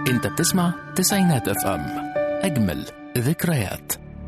انت بتسمع تسعينات اف ام اجمل ذكريات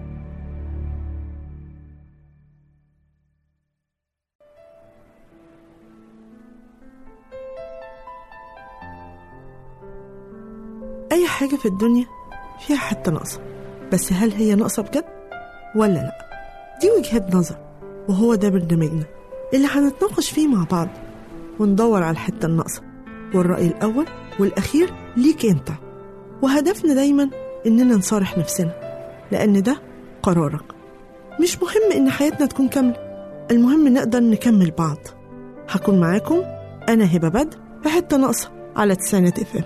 أي حاجة في الدنيا فيها حتة ناقصة بس هل هي ناقصة بجد ولا لأ دي وجهة نظر وهو ده برنامجنا اللي هنتناقش فيه مع بعض وندور على الحتة الناقصة والرأي الأول والأخير ليك أنت وهدفنا دايما إننا نصارح نفسنا لأن ده قرارك مش مهم إن حياتنا تكون كاملة المهم نقدر نكمل بعض هكون معاكم أنا هبة بدر في حتة ناقصة على تسعينات اف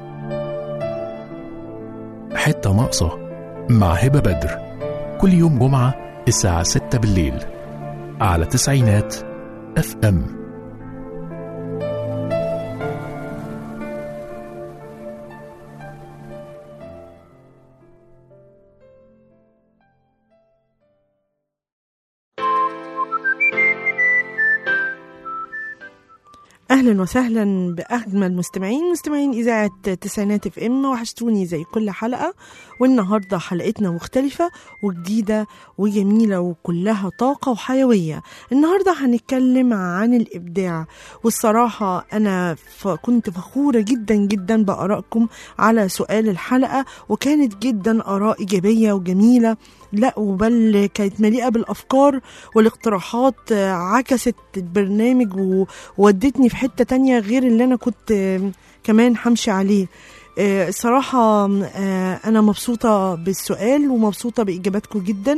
حتة ناقصة مع هبة بدر كل يوم جمعة الساعة 6 بالليل على تسعينات اف ام اهلا وسهلا باجمل مستمعين مستمعين اذاعه تسعينات اف ام وحشتوني زي كل حلقه والنهارده حلقتنا مختلفه وجديده وجميله وكلها طاقه وحيويه النهارده هنتكلم عن الابداع والصراحه انا ف... كنت فخوره جدا جدا بارائكم على سؤال الحلقه وكانت جدا اراء ايجابيه وجميله لا وبل كانت مليئه بالافكار والاقتراحات آه، عكست البرنامج وودتني في حته تانية غير اللي انا كنت آه، كمان همشي عليه آه، الصراحة آه، أنا مبسوطة بالسؤال ومبسوطة بإجاباتكم جدا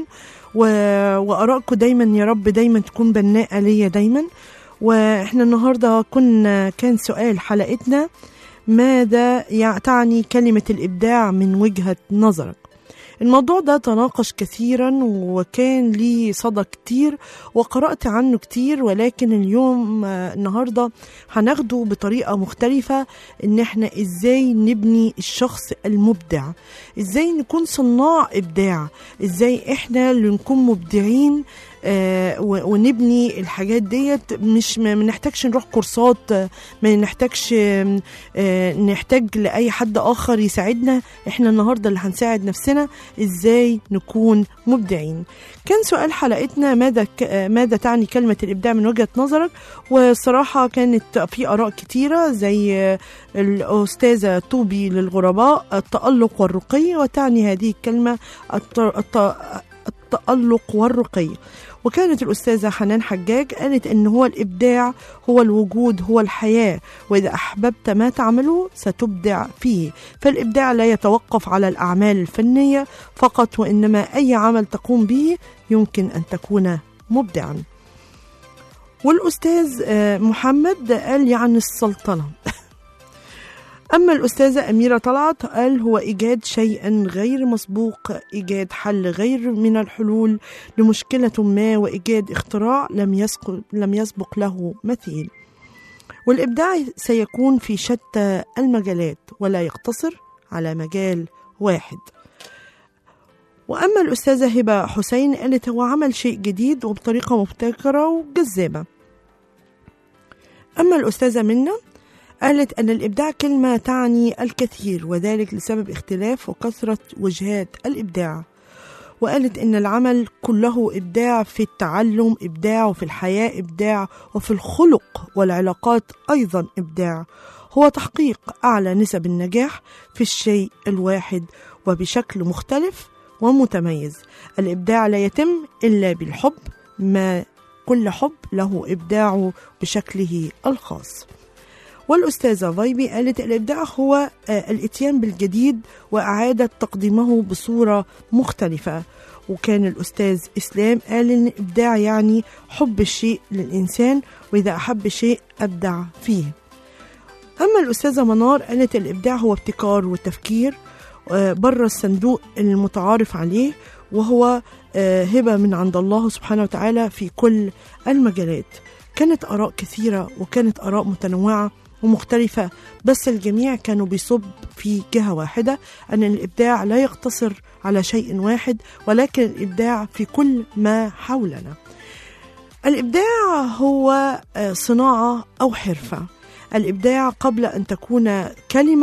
و- وآرائكم دايما يا رب دايما تكون بناءة ليا دايما وإحنا النهاردة كنا كان سؤال حلقتنا ماذا يع- تعني كلمة الإبداع من وجهة نظرك الموضوع ده تناقش كثيرا وكان ليه صدى كتير وقرأت عنه كتير ولكن اليوم آه، النهاردة هناخده بطريقة مختلفة ان احنا ازاي نبني الشخص المبدع ازاي نكون صناع ابداع ازاي احنا اللي نكون مبدعين آه و- ونبني الحاجات ديت مش ما ما نحتاجش نروح كورسات آه، ما نحتاجش آم، آه نحتاج لاي حد اخر يساعدنا احنا النهارده اللي هنساعد نفسنا ازاي نكون مبدعين كان سؤال حلقتنا ماذا ك- آه، ماذا تعني كلمه الابداع من وجهه نظرك والصراحه كانت في اراء كتيره زي آه، الاستاذه طوبي للغرباء التالق والرقي وتعني هذه الكلمه الت- الت- التالق والرقي وكانت الأستاذة حنان حجاج قالت إن هو الإبداع هو الوجود هو الحياة وإذا أحببت ما تعمله ستبدع فيه فالإبداع لا يتوقف على الأعمال الفنية فقط وإنما أي عمل تقوم به يمكن أن تكون مبدعا والأستاذ آه، محمد قال يعني السلطنة أما الأستاذة أميرة طلعت قال هو إيجاد شيء غير مسبوق إيجاد حل غير من الحلول لمشكلة ما وإيجاد اختراع لم يسبق, لم يسبق له مثيل والإبداع سيكون في شتى المجالات ولا يقتصر على مجال واحد وأما الأستاذة هبة حسين قالت هو عمل شيء جديد وبطريقة مبتكرة وجذابة أما الأستاذة منى قالت أن الإبداع كلمة تعني الكثير وذلك لسبب اختلاف وكثرة وجهات الإبداع وقالت إن العمل كله إبداع في التعلم إبداع وفي الحياة إبداع وفي الخلق والعلاقات أيضا إبداع هو تحقيق أعلى نسب النجاح في الشيء الواحد وبشكل مختلف ومتميز الإبداع لا يتم إلا بالحب ما كل حب له إبداعه بشكله الخاص والأستاذة فايبي قالت الإبداع هو آه، الإتيان بالجديد وإعادة تقديمه بصورة مختلفة وكان الأستاذ إسلام قال إن الإبداع يعني حب الشيء للإنسان وإذا أحب شيء أبدع فيه أما الأستاذة منار قالت الإبداع هو ابتكار وتفكير آه، بره الصندوق المتعارف عليه وهو آه، هبة من عند الله سبحانه وتعالى في كل المجالات كانت آراء كثيرة وكانت آراء متنوعة ومختلفة بس الجميع كانوا بيصب في جهة واحدة أن الإبداع لا يقتصر على شيء واحد ولكن الإبداع في كل ما حولنا الإبداع هو آه، صناعة أو حرفة الإبداع قبل أن تكون كلمة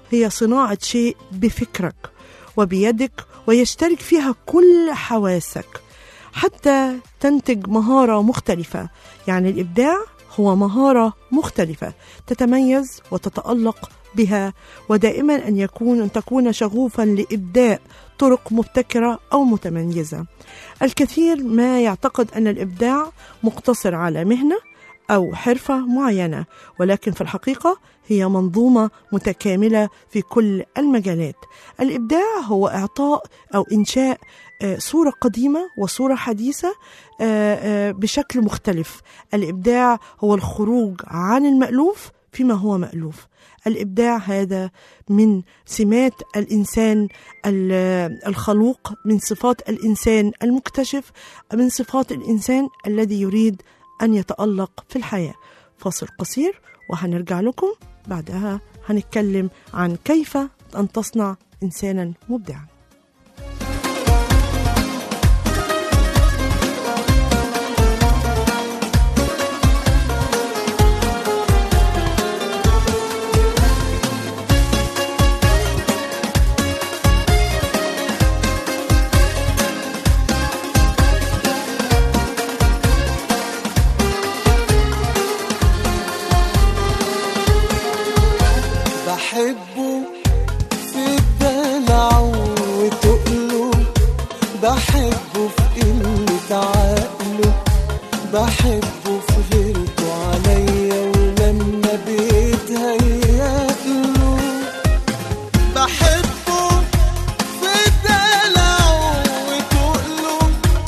هي صناعة شيء بفكرك وبيدك ويشترك فيها كل حواسك حتى تنتج مهارة مختلفة يعني الإبداع هو مهارة مختلفة تتميز وتتألق بها ودائما أن يكون أن تكون شغوفا لإبداء طرق مبتكرة أو متميزة الكثير ما يعتقد أن الإبداع مقتصر على مهنة أو حرفة معينة ولكن في الحقيقة هي منظومة متكاملة في كل المجالات الإبداع هو إعطاء أو إنشاء آه، صورة قديمة وصورة حديثة آه، آه، بشكل مختلف الإبداع هو الخروج عن المألوف فيما هو مألوف الإبداع هذا من سمات الإنسان ال- الخلوق من صفات الإنسان المكتشف من صفات الإنسان الذي يريد أن يتألق في الحياة فاصل قصير وهنرجع لكم بعدها هنتكلم عن كيف أن تصنع إنسانا مبدعا بحبه في الدلع وتقله بحبه في قلة عقله بحبه في غيرته عليا ولما بيتهيأله بحبه في الدلع وتقله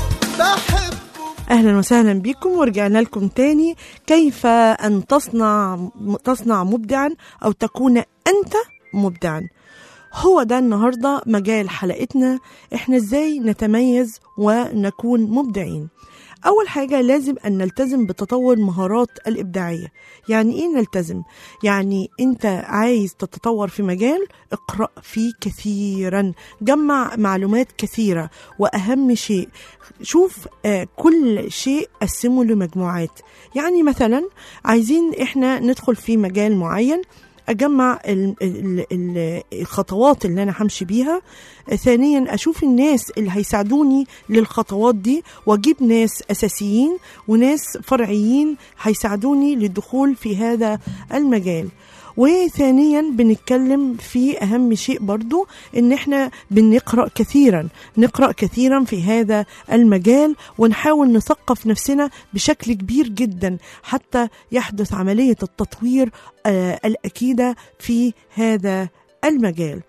بحبه اهلا وسهلا بكم ورجعنا لكم تاني كيف ان تصنع تصنع مبدعا او تكون انت مبدعا هو ده النهارده مجال حلقتنا احنا ازاي نتميز ونكون مبدعين اول حاجه لازم ان نلتزم بتطور المهارات الابداعيه يعني ايه نلتزم يعني انت عايز تتطور في مجال اقرا فيه كثيرا جمع معلومات كثيره واهم شيء شوف آه، كل شيء قسمه لمجموعات يعني مثلا عايزين احنا ندخل في مجال معين اجمع ال- ال- ال- الخطوات اللي انا همشي بيها آه، ثانيا اشوف الناس اللي هيساعدوني للخطوات دي واجيب ناس اساسيين وناس فرعيين هيساعدوني للدخول في هذا المجال وثانيا بنتكلم في اهم شيء برضو ان احنا بنقرا كثيرا نقرا كثيرا في هذا المجال ونحاول نثقف نفسنا بشكل كبير جدا حتى يحدث عمليه التطوير آه، الاكيده في هذا المجال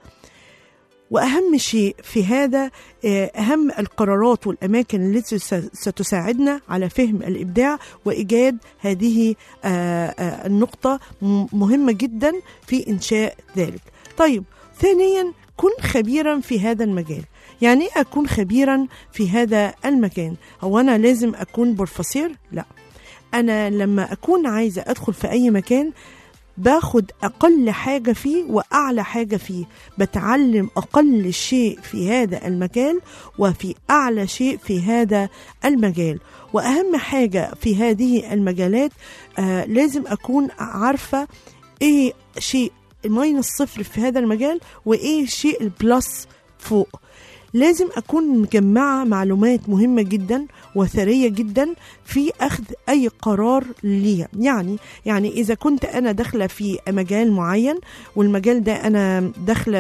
واهم شيء في هذا آه، اهم القرارات والاماكن التي س- ستساعدنا على فهم الابداع وايجاد هذه آه، آه، النقطه م- مهمه جدا في انشاء ذلك. طيب ثانيا كن خبيرا في هذا المجال. يعني ايه اكون خبيرا في هذا المكان؟ هو انا لازم اكون بروفيسور؟ لا. انا لما اكون عايزه ادخل في اي مكان باخد اقل حاجه فيه واعلى حاجه فيه بتعلم اقل شيء في هذا المجال وفي اعلى شيء في هذا المجال واهم حاجه في هذه المجالات آه لازم اكون عارفه ايه شيء الماينس صفر في هذا المجال وايه شيء البلس فوق لازم أكون مجمعة معلومات مهمة جدا وثرية جدا في أخذ أي قرار ليها يعني يعني إذا كنت أنا داخلة في مجال معين والمجال ده أنا داخلة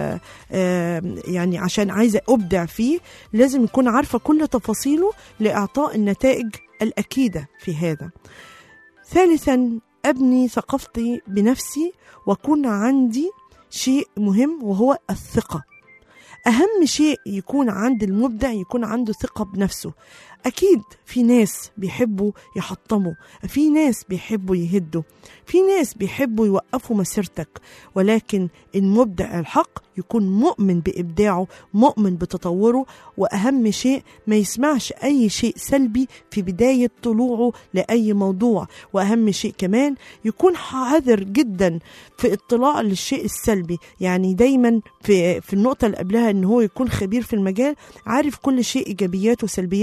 آه، يعني عشان عايزة أبدع فيه لازم يكون عارفة كل تفاصيله لإعطاء النتائج الأكيدة في هذا ثالثا أبني ثقافتي بنفسي ويكون عندي شيء مهم وهو الثقة أهم شيء يكون عند المبدع يكون عنده ثقة بنفسه أكيد في ناس بيحبوا يحطموا في ناس بيحبوا يهدوا في ناس بيحبوا يوقفوا مسيرتك ولكن المبدع الحق يكون مؤمن بإبداعه مؤمن بتطوره وأهم شيء ما يسمعش أي شيء سلبي في بداية طلوعه لأي موضوع وأهم شيء كمان يكون حذر جدا في اطلاع للشيء السلبي يعني دايما في, في النقطة اللي قبلها ان هو يكون خبير في المجال عارف كل شيء ايجابياته وسلبياته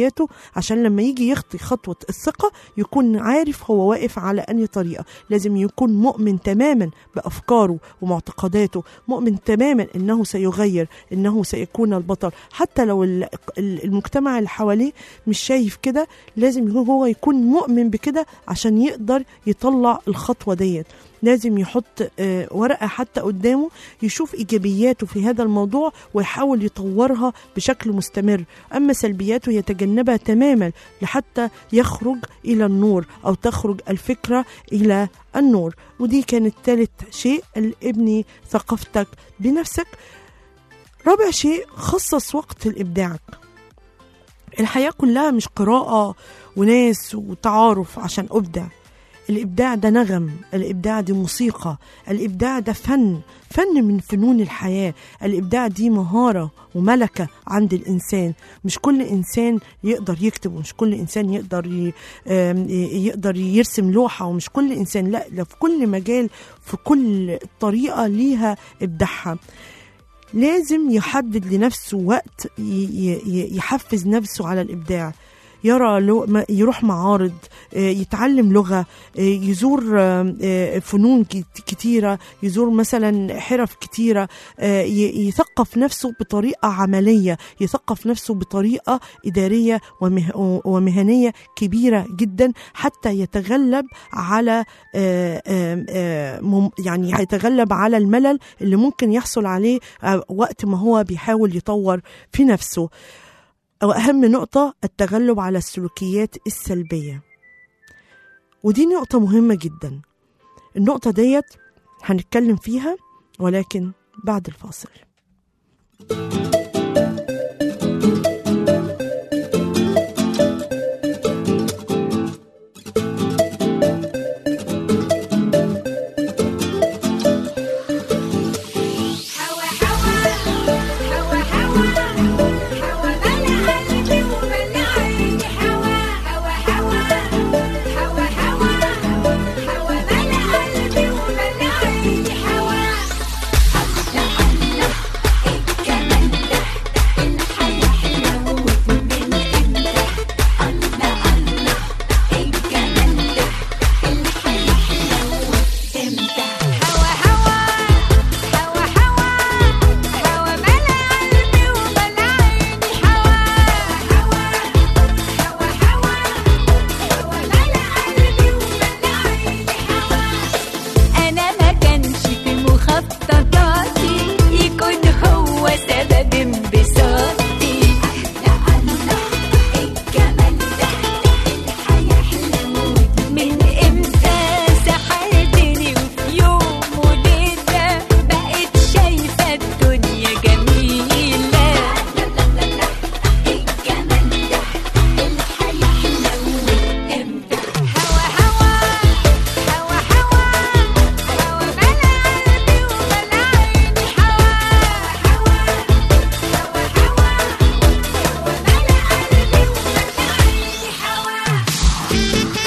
عشان لما يجي يخطي خطوة الثقة يكون عارف هو واقف على أنهي طريقة لازم يكون مؤمن تماما بأفكاره ومعتقداته مؤمن تماما أنه سيغير أنه سيكون البطل حتى لو ال- ال- المجتمع اللي حواليه مش شايف كده لازم هو يكون مؤمن بكده عشان يقدر يطلع الخطوة ديت لازم يحط آه، ورقة حتى قدامه يشوف إيجابياته في هذا الموضوع ويحاول يطورها بشكل مستمر أما سلبياته يتجنبها تماما لحتى يخرج إلى النور أو تخرج الفكرة إلى النور ودي كانت ثالث شيء ابني ثقافتك بنفسك رابع شيء خصص وقت لإبداعك الحياة كلها مش قراءة وناس وتعارف عشان أبدع الإبداع ده نغم الإبداع دي موسيقى الإبداع ده فن فن من فنون الحياة الإبداع دي مهارة وملكة عند الإنسان مش كل إنسان يقدر يكتب ومش كل إنسان يقدر ي... آم، ي- يقدر يرسم لوحة ومش كل إنسان لا ده في كل مجال في كل طريقة ليها إبداعها لازم يحدد لنفسه وقت ي- ي- ي- يحفز نفسه على الإبداع يرى لو ما- يروح معارض آه، يتعلم لغة آه، يزور آه، آه، فنون كت- كتيرة يزور مثلا حرف كتيرة آه، ي- يثقف نفسه بطريقة عملية يثقف نفسه بطريقة إدارية ومه- ومهنية كبيرة جدا حتى يتغلب على آه، آه، آه، مم- يعني يتغلب على الملل اللي ممكن يحصل عليه آه، وقت ما هو بيحاول يطور في نفسه وأهم نقطة التغلب على السلوكيات السلبية ودي نقطة مهمة جدا النقطة ديت هنتكلم فيها ولكن بعد الفاصل هوا هوا هوا هوا هوا ملا قلبي وملا عيني هوا هوا هوا هوا هوا هوا ملا قلبي وملا عيني هوا الله الله ايه الجمال ده الحياة حلوة من امتى الله الله ايه الجمال ده الحياة حلوة امتى هوا هوا هوا هوا هوا ملا قلبي وملا عيني هوا هوا هوا هوا هوا ملا قلبي وملا عيني هوا انا ما كانش في مخططاتي يكون هو سبب انبساطي الله الله ايه الجمال ده الحياة حلوة من امتى سحرتني وفي يوم وليلة بقيت شايفة الدنيا جميلة لا لا لا لا ايه الجمال ده الحياة حلوة امتى هوا هوا هوا هوا هوا ملا قلبي وملا عيني هوا هوا هوا هوا هوا ملا قلبي وملا عيني هوا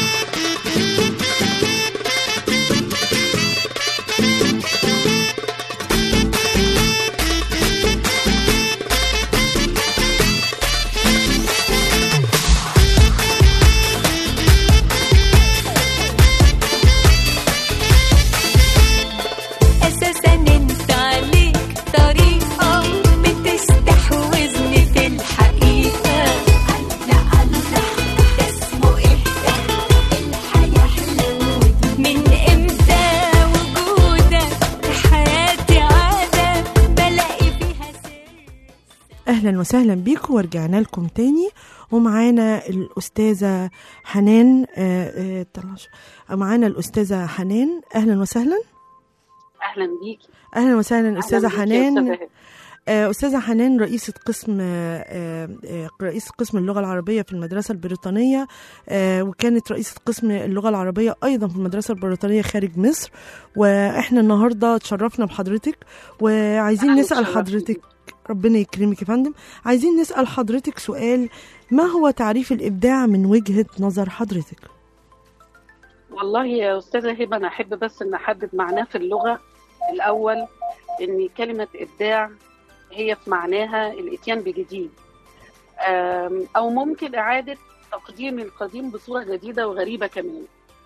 اساسا انت عليك طريقه بتستحوذني في الحقيقه الله الله ده اسمه ايه ده الحياه حلوه من امتى وجودك في حياتي عاده بلاقي فيها سر اهلا وسهلا بيكم ورجعنا لكم تاني ومعانا الاستاذه حنان آه، آه، طلعش- معانا الاستاذه حنان اهلا وسهلا اهلا بيكي اهلا وسهلا استاذه أهلاً بيكي يا حنان أستاذة هبة. آه، استاذه حنان رئيسه قسم آه، آه، رئيس قسم اللغه العربيه في المدرسه البريطانيه آه، وكانت رئيسه قسم اللغه العربيه ايضا في المدرسه البريطانيه خارج مصر واحنا النهارده اتشرفنا بحضرتك وعايزين أهلاً نسال وسهلاً حضرتك ربنا يكرمك يا فندم عايزين نسال حضرتك سؤال ما هو تعريف الابداع من وجهه نظر حضرتك والله يا استاذه هبه انا احب بس ان احدد معناه في اللغه الاول ان كلمه ابداع هي في معناها الاتيان بجديد آم، او ممكن اعاده تقديم القديم بصوره جديده وغريبه كمان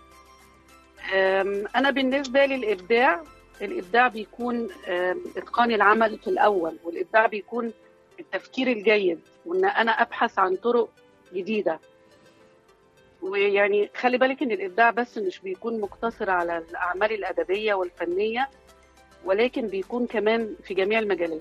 آم، انا بالنسبه لي الابداع الابداع بيكون آم، اتقان العمل في الاول والابداع بيكون التفكير الجيد وان انا ابحث عن طرق جديده ويعني خلي بالك ان الابداع بس مش بيكون مقتصر على الاعمال الادبيه والفنيه ولكن بيكون كمان في جميع المجالات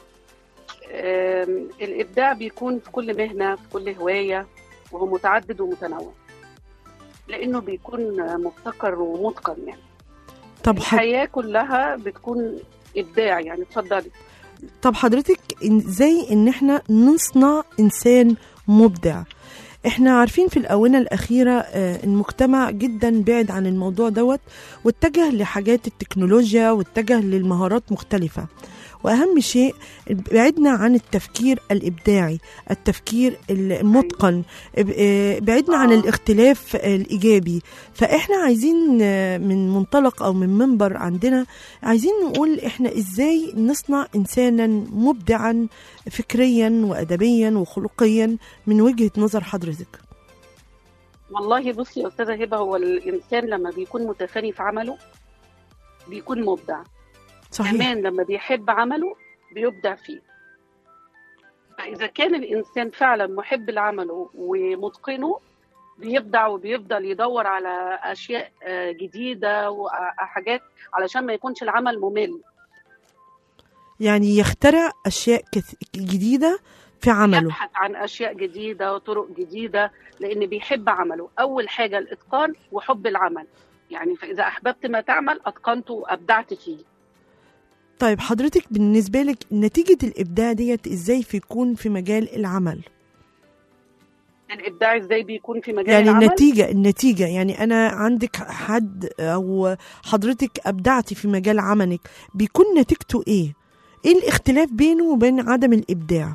آم، الابداع بيكون في كل مهنه في كل هوايه وهو متعدد ومتنوع لانه بيكون مبتكر ومتقن يعني طب ح... الحياه كلها بتكون ابداع يعني اتفضلي طب حضرتك إن- ازاي ان احنا نصنع انسان مبدع احنا عارفين في الاونه الاخيره آه، المجتمع جدا بعد عن الموضوع دوت واتجه لحاجات التكنولوجيا واتجه للمهارات مختلفه واهم شيء بعدنا عن التفكير الابداعي التفكير المتقن آه، بعدنا عن آه. الاختلاف الايجابي فاحنا عايزين آه، من منطلق او من منبر عندنا عايزين نقول احنا ازاي نصنع انسانا مبدعا فكريا وادبيا وخلقيا من وجهه نظر حضرتك والله بصي يا استاذه هبه هو الانسان لما بيكون متفاني في عمله بيكون مبدع صحيح كمان لما بيحب عمله بيبدع فيه فإذا كان الإنسان فعلا محب لعمله ومتقنه بيبدع وبيفضل يدور على أشياء آه، جديدة وحاجات علشان ما يكونش العمل ممل يعني يخترع اشياء كث- جديده في عمله يبحث عن أشياء جديدة وطرق جديدة لأن بيحب عمله أول حاجة الإتقان وحب العمل يعني فإذا أحببت ما تعمل أتقنته وأبدعت فيه طيب حضرتك بالنسبه لك نتيجه الابداع ديت ازاي في يكون في مجال العمل الإبداع إزاي بيكون في مجال يعني العمل النتيجة النتيجة يعني أنا عندك حد أو حضرتك أبدعتي في مجال عملك بيكون نتيجته إيه؟ إيه الاختلاف بينه وبين عدم الإبداع؟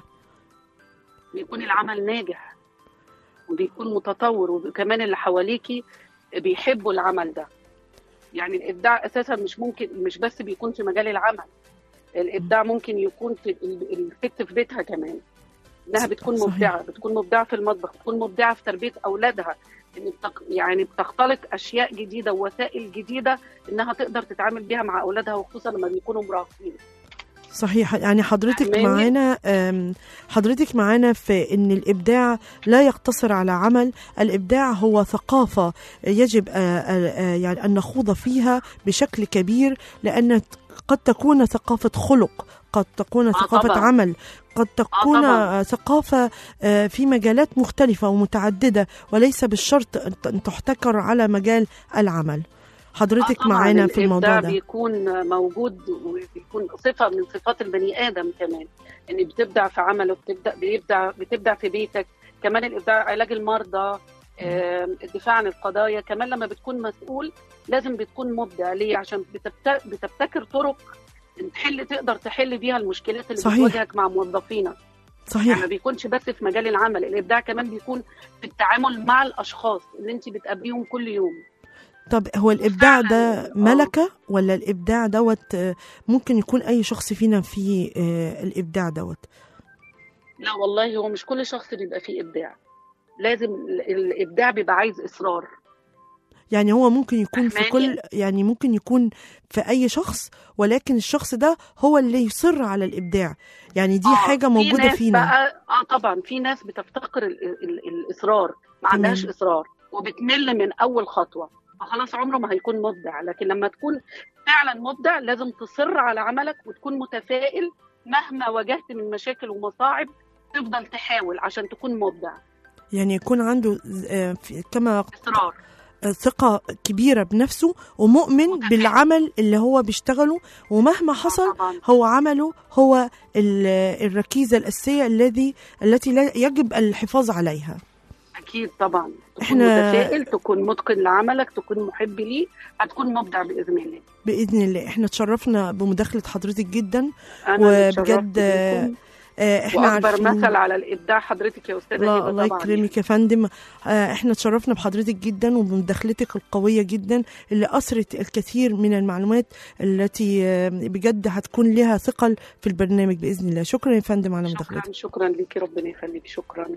بيكون العمل ناجح وبيكون متطور وكمان اللي حواليكي بيحبوا العمل ده يعني الابداع اساسا مش ممكن مش بس بيكون في مجال العمل الابداع ممكن يكون في ال- الست في بيتها كمان انها بتكون صحيح. مبدعه بتكون مبدعه في المطبخ بتكون مبدعه في تربيه اولادها ان بتق... يعني بتختلط اشياء جديده ووسائل جديده انها تقدر تتعامل بيها مع اولادها وخصوصا لما بيكونوا مراهقين صحيح يعني حضرتك فاهماني؟ معانا أم، حضرتك معانا في ان الابداع لا يقتصر على عمل الابداع هو ثقافه يجب آه، آه، آه، يعني ان نخوض فيها بشكل كبير لان قد تكون ثقافه خلق قد تكون ثقافه طبعاً. عمل قد تكون طبعاً. آه، ثقافه آه، في مجالات مختلفه ومتعدده وليس بالشرط أن- ان تحتكر على مجال العمل حضرتك آه طبعاً معانا في الموضوع الإبداع ده بيكون موجود وبيكون صفة من صفات البني آدم كمان إن بتبدع في عمله بتبدأ بيبدع بتبدع في بيتك كمان الإبداع علاج المرضى آم، الدفاع عن القضايا كمان لما بتكون مسؤول لازم بتكون مبدع ليه عشان بتبت- بتبتكر طرق تحل تقدر تحل بيها المشكلات اللي صحيح. بتواجهك مع موظفينك يعني صحيح ما بيكونش بس في مجال العمل الابداع كمان بيكون في التعامل مع الاشخاص اللي انت بتقابليهم كل يوم طب هو الابداع فعلاً، ده آه. ملكه ولا الابداع دوت آه، ممكن يكون اي شخص فينا فيه آه، الابداع دوت لا والله هو مش كل شخص بيبقى فيه ابداع لازم ال- الابداع بيبقى عايز اصرار يعني هو ممكن يكون في فاهماني؟ كل يعني ممكن يكون في اي شخص ولكن الشخص ده هو اللي يصر على الابداع يعني دي آه، حاجه في موجوده ناس فينا بقى اه طبعا في ناس بتفتقر ال ال الاصرار ما تمام. عندهاش اصرار وبتمل من اول خطوه فخلاص عمره ما هيكون مبدع لكن لما تكون فعلا مبدع لازم تصر على عملك وتكون متفائل مهما واجهت من مشاكل ومصاعب تفضل تحاول عشان تكون مبدع يعني يكون عنده آه، في- كما اصرار آه، ثقه كبيره بنفسه ومؤمن متفائل. بالعمل اللي هو بيشتغله ومهما حصل طبعا هو عمله هو ال- الركيزة الأساسية الذي التي لا يجب الحفاظ عليها اكيد طبعا تكون إحنا- متفائل تكون متقن لعملك تكون محب ليه هتكون مبدع باذن الله بإذن الله احنا تشرفنا بمداخلة حضرتك جدا انا اللي وبجد اتشرفت بيكم. آه، احنا واكبر عارفين مثل على الابداع حضرتك يا استاذه الله, هبه الله طبعا يكرمك يا فندم آه، احنا تشرفنا بحضرتك جدا وبمداخلتك القويه جدا اللي اثرت الكثير من المعلومات التي آه، بجد هتكون لها ثقل في البرنامج باذن الله شكرا يا فندم على مداخلتك شكرا شكرا ليكي ربنا يخليكي شكرا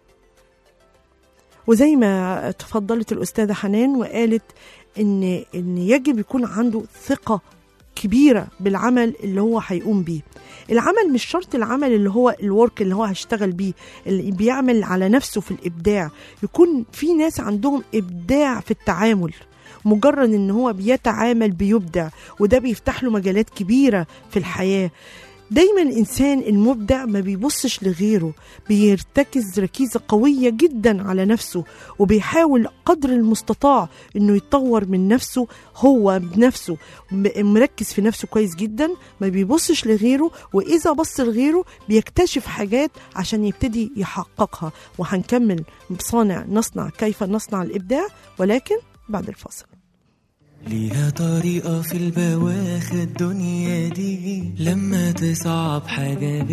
وزي ما تفضلت الأستاذة حنان وقالت إن إن يجب يكون عنده ثقة كبيرة بالعمل اللي هو هيقوم بيه العمل مش شرط العمل اللي هو الورك اللي هو هيشتغل بيه اللي بيعمل على نفسه في الإبداع يكون في ناس عندهم إبداع في التعامل مجرد ان هو بيتعامل بيبدع وده بيفتح له مجالات كبيرة في الحياة دايما الانسان المبدع ما بيبصش لغيره بيرتكز ركيزه قويه جدا على نفسه وبيحاول قدر المستطاع انه يطور من نفسه هو بنفسه م- مركز في نفسه كويس جدا ما بيبصش لغيره واذا بص لغيره بيكتشف حاجات عشان يبتدي يحققها وهنكمل صانع نصنع كيف نصنع الابداع ولكن بعد الفاصل ليها طريقة في البواخ الدنيا دي لما تصعب حاجة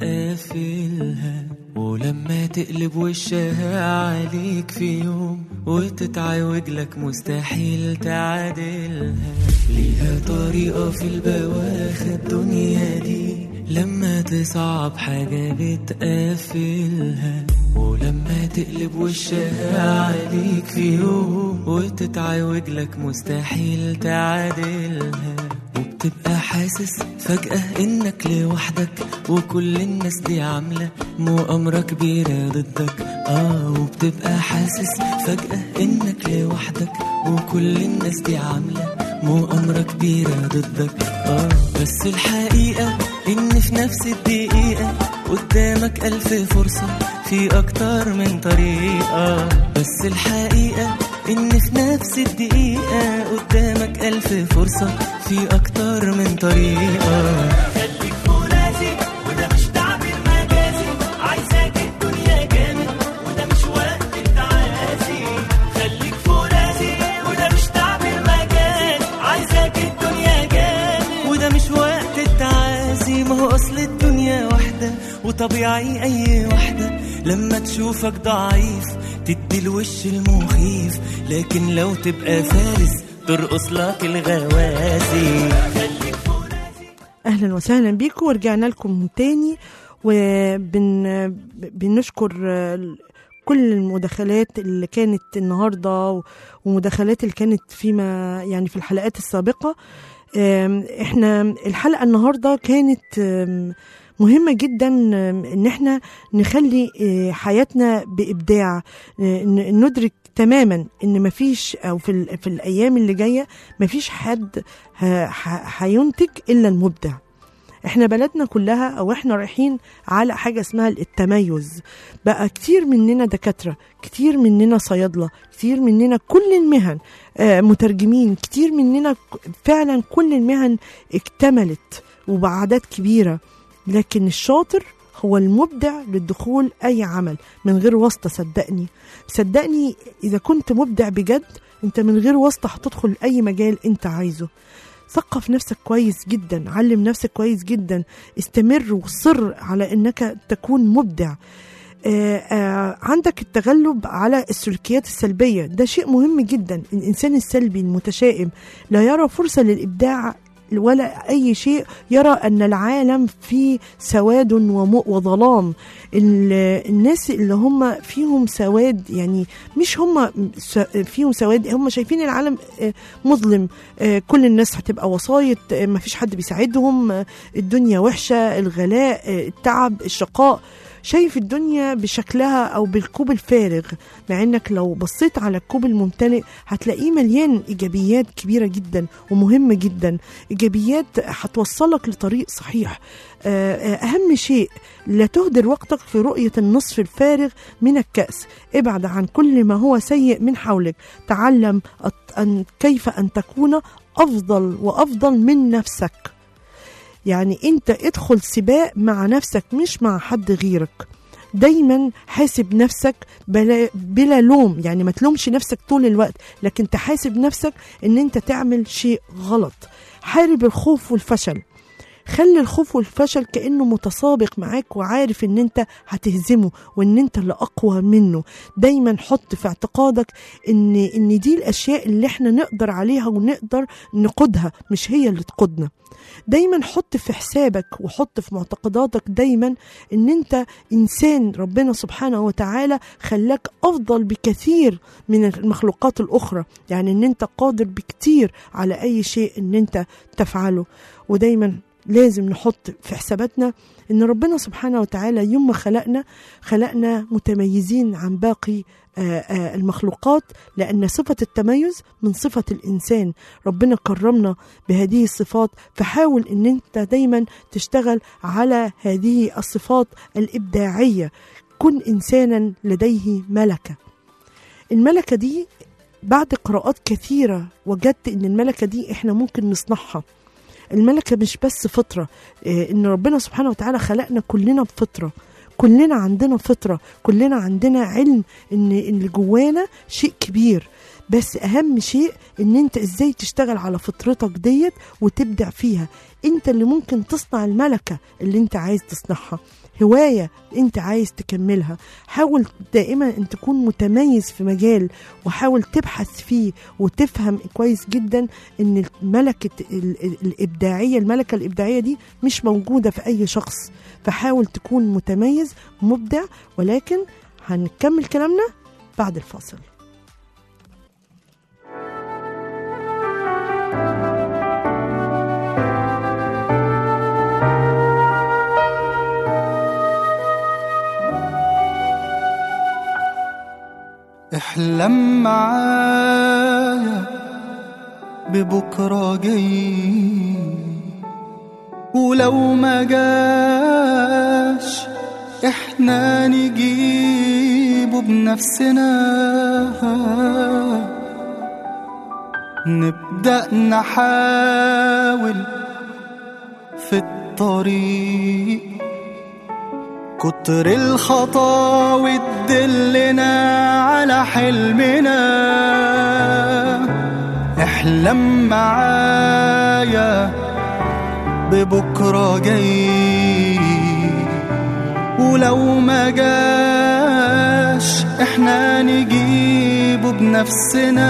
بتقفلها ولما تقلب وشها عليك في يوم وتتعوج لك مستحيل تعادلها ليها طريقة في البواخ الدنيا دي لما تصعب حاجة بتقفلها ولما تقلب وشها عليك في يوم وتتعوج لك مستحيل تعادلها وبتبقى حاسس فجأة انك لوحدك وكل الناس دي عاملة مؤامرة كبيرة ضدك اه وبتبقى حاسس فجأة انك لوحدك وكل الناس دي عاملة مؤامرة كبيرة ضدك اه بس الحقيقة ان في نفس الدقيقة قدامك ألف فرصة في أكتر من طريقة بس الحقيقة إن في نفس الدقيقة قدامك ألف فرصة في أكتر من طريقة خليك فرازي وده مش تعبير مجازي عايزاك الدنيا جامد وده مش وقت التعازي خليك فرازي وده مش تعبير مجازي عايزاك الدنيا جامد وده مش وقت التعازي ما هو أصل الدنيا واحدة وطبيعي أي واحدة لما تشوفك ضعيف تدي الوش المخيف لكن لو تبقى فارس ترقص لك الغوازي خليك فرازي اهلا وسهلا بيكم ورجعنا لكم تاني وبن بنشكر كل المداخلات اللي كانت النهارده ومداخلات اللي كانت فيما يعني في الحلقات السابقه أم، احنا الحلقه النهارده كانت أم، مهمه جدا أم، ان احنا نخلي أه، حياتنا بابداع أه، ن- ندرك تماما ان مفيش او في ال- في الايام اللي جايه مفيش حد ه- ه- هينتج الا المبدع احنا بلدنا كلها او احنا رايحين على حاجه اسمها التميز بقى كتير مننا دكاتره كتير مننا صيادله كتير مننا كل المهن آه، مترجمين كتير مننا ك- فعلا كل المهن اكتملت وبأعداد كبيره لكن الشاطر هو المبدع للدخول اي عمل من غير واسطه صدقني صدقني اذا كنت مبدع بجد انت من غير واسطه هتدخل اي مجال انت عايزه ثقف نفسك كويس جدا علم نفسك كويس جدا استمر وصر على انك تكون مبدع آه، آه، عندك التغلب على السلوكيات السلبية ده شيء مهم جدا الإنسان السلبي المتشائم لا يرى فرصة للإبداع ولا أي شيء يرى أن العالم فيه سواد وم- وظلام ال- الناس اللي هم فيهم سواد يعني مش هم س- فيهم سواد هم شايفين العالم آه، مظلم آه، كل الناس هتبقى وسايط آه، مفيش حد بيساعدهم آه، الدنيا وحشة الغلاء آه، التعب الشقاء شايف الدنيا بشكلها او بالكوب الفارغ مع انك لو بصيت على الكوب الممتلئ هتلاقيه مليان ايجابيات كبيره جدا ومهمه جدا ايجابيات هتوصلك لطريق صحيح آه، آه، اهم شيء لا تهدر وقتك في رؤيه النصف الفارغ من الكاس ابعد عن كل ما هو سيء من حولك تعلم أت- أن كيف ان تكون افضل وافضل من نفسك يعني انت ادخل سباق مع نفسك مش مع حد غيرك دايما حاسب نفسك بلا, بلا لوم يعني ما تلومش نفسك طول الوقت لكن تحاسب نفسك ان انت تعمل شيء غلط حارب الخوف والفشل خلي الخوف والفشل كأنه متسابق معاك وعارف ان انت هتهزمه وان انت اللي اقوى منه دايما حط في اعتقادك ان ان دي الاشياء اللي احنا نقدر عليها ونقدر نقودها مش هي اللي تقودنا دايما حط في حسابك وحط في معتقداتك دايما ان انت انسان ربنا سبحانه وتعالى خلاك افضل بكثير من المخلوقات الاخرى يعني ان انت قادر بكتير على اي شيء ان انت تفعله ودايما لازم نحط في حساباتنا ان ربنا سبحانه وتعالى يوم ما خلقنا خلقنا متميزين عن باقي آه، آه، المخلوقات لأن صفة التميز من صفة الإنسان ربنا كرمنا بهذه الصفات فحاول أن أنت دايما تشتغل على هذه الصفات الإبداعية كن إنسانا لديه ملكة الملكة دي بعد قراءات كثيرة وجدت أن الملكة دي إحنا ممكن نصنعها الملكة مش بس فطرة إيه، إن ربنا سبحانه وتعالى خلقنا كلنا بفطرة كلنا عندنا فطرة كلنا عندنا علم إن إن اللي جوانا شيء كبير بس أهم شيء إن أنت إزاي تشتغل على فطرتك ديت وتبدع فيها أنت اللي ممكن تصنع الملكة اللي أنت عايز تصنعها هواية أنت عايز تكملها حاول دائما أن تكون متميز في مجال وحاول تبحث فيه وتفهم كويس جدا ان ملكة ال- ال- الإبداعية الملكة الإبداعية دي مش موجودة في أي شخص فحاول تكون متميز مبدع ولكن هنكمل كلامنا بعد الفاصل احلم معايا ببكرة جاي ولو ما جاش احنا نجيبه بنفسنا نبدأ نحاول في الطريق كتر الخطاوي تدلنا على حلمنا احلم معايا ببكرة جاي ولو ما جاش احنا نجيبه بنفسنا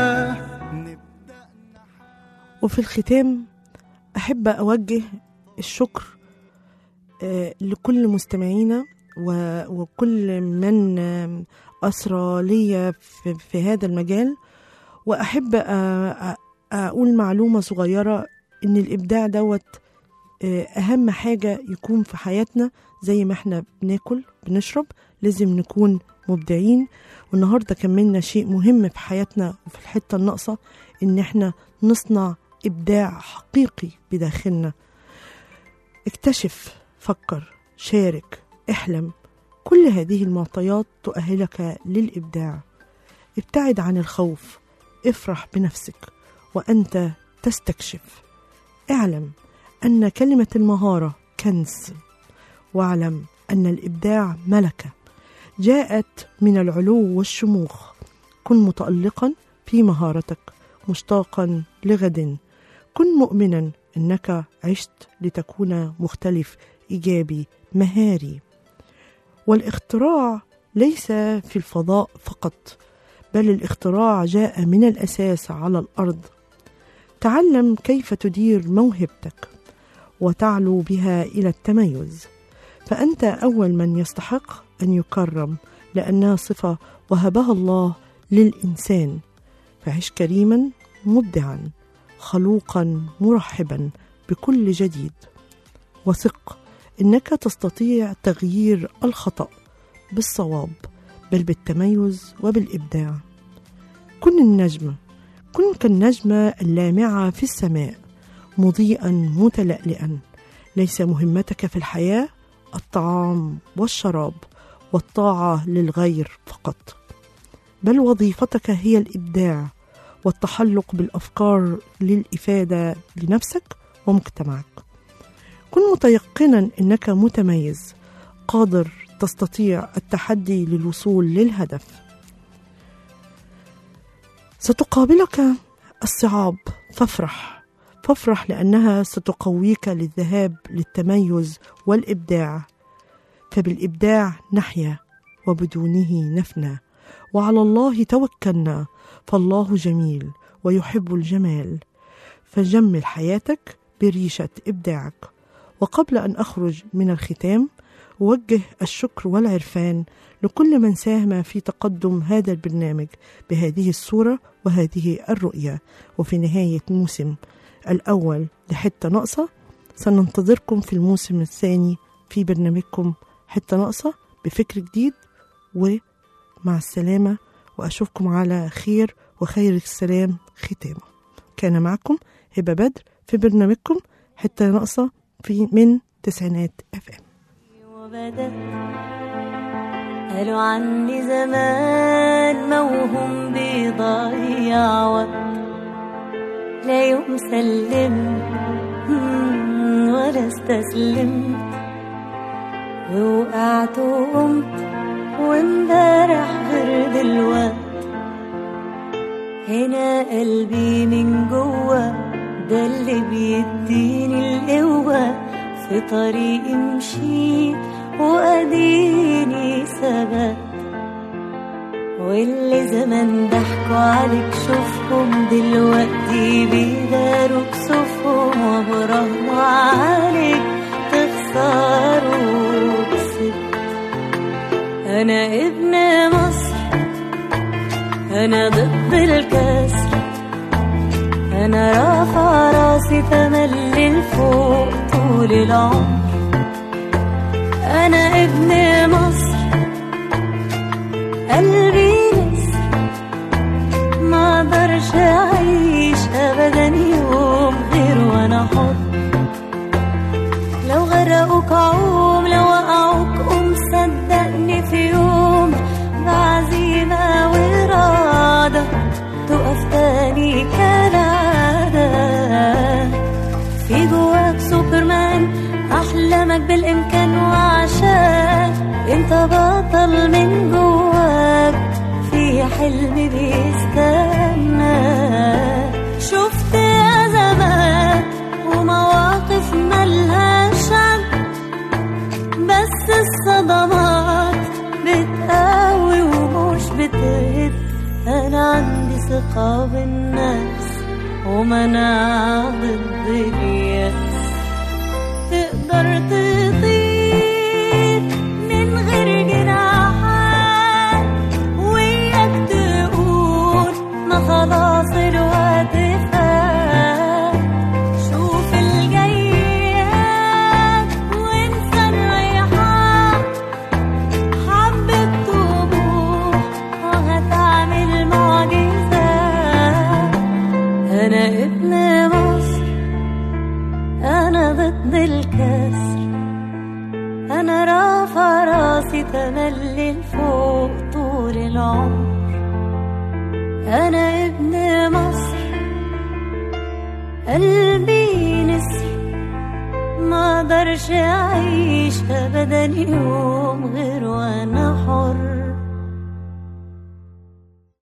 وفي الختام أحب أوجه الشكر آه، لكل مستمعينا و- وكل من آم، أسرى لي في, في هذا المجال وأحب آه، آه، أقول معلومة صغيرة إن الإبداع دوت آه، أهم حاجة يكون في حياتنا زي ما احنا بناكل بنشرب لازم نكون مبدعين والنهاردة كملنا شيء مهم في حياتنا وفي الحتة الناقصة إن احنا نصنع إبداع حقيقي بداخلنا اكتشف فكر شارك احلم كل هذه المعطيات تؤهلك للإبداع ابتعد عن الخوف افرح بنفسك وأنت تستكشف اعلم أن كلمة المهارة كنز واعلم أن الإبداع ملكة جاءت من العلو والشموخ كن متألقا في مهارتك مشتاقا لغد كن مؤمنا انك عشت لتكون مختلف ايجابي مهاري والاختراع ليس في الفضاء فقط بل الاختراع جاء من الاساس على الارض تعلم كيف تدير موهبتك وتعلو بها الى التميز فانت اول من يستحق ان يكرم لانها صفه وهبها الله للانسان فعش كريما مبدعا خلوقا مرحبا بكل جديد وثق انك تستطيع تغيير الخطا بالصواب بل بالتميز وبالابداع كن النجمه كن كالنجمه اللامعه في السماء مضيئا متلألئا ليس مهمتك في الحياه الطعام والشراب والطاعه للغير فقط بل وظيفتك هي الابداع والتحلق بالافكار للافاده لنفسك ومجتمعك كن متيقنا انك متميز قادر تستطيع التحدي للوصول للهدف ستقابلك الصعاب فافرح فافرح لأنها ستقويك للذهاب للتميز والإبداع فبالإبداع نحيا وبدونه نفنى وعلى الله توكلنا فالله جميل ويحب الجمال فجمل حياتك بريشة إبداعك وقبل أن أخرج من الختام أوجه الشكر والعرفان لكل من ساهم في تقدم هذا البرنامج بهذه الصورة وهذه الرؤية وفي نهاية موسم الأول لحتة ناقصة سننتظركم في الموسم الثاني في برنامجكم حتة ناقصة بفكر جديد ومع السلامة وأشوفكم على خير وخير السلام ختامه كان معكم هبة بدر في برنامجكم حتة ناقصة في من تسعينات اف ام وبدأ قالوا عني زمان موهوم بيضيع وقت لا يوم سلمت مم، ولا استسلمت ووقعت وقمت وامبارح غير دلوقت هنا قلبي من جوه ده اللي بيديني القوة في طريقي مشيت وأديني ثبت واللي زمان ضحكوا عليك شوفهم دلوقتي بيداروا كسوفهم وبرغم عليك تخسروا كسبت أنا ابن مصر أنا ضد الكسر أنا رافع راسي تملي لفوق طول العمر أنا ابن مصر قلبي نسر ما اقدرش أعيش أبدا يوم غير وأنا حر لو غرقوك عوم لو وقعوك قوم صدقني في يوم بعزيمة وإرادة تقف تاني كالعادة في جواك سوبرمان أحلامك بالإمكان وعشان انت بطل من جواك في حلم بيستنى شفت أزمات ومواقف ملهاش عد بس الصدمات بتقوي ومش بتهد أنا عندي ثقة بالناس ومناعة ضد اليأس تقدر تطير من غير جناحات وياك تقول ما خلاص الوقت فات شوف الجيات وانسى الريحان حبة طموح وهتعمل معجزات أنا ابن مصر أنا ضد الكسر أنا رافع راسي تملي لفوق طول العمر أنا ابن مصر قلبي نسر ما اقدرش اعيش ابدا يوم غير وانا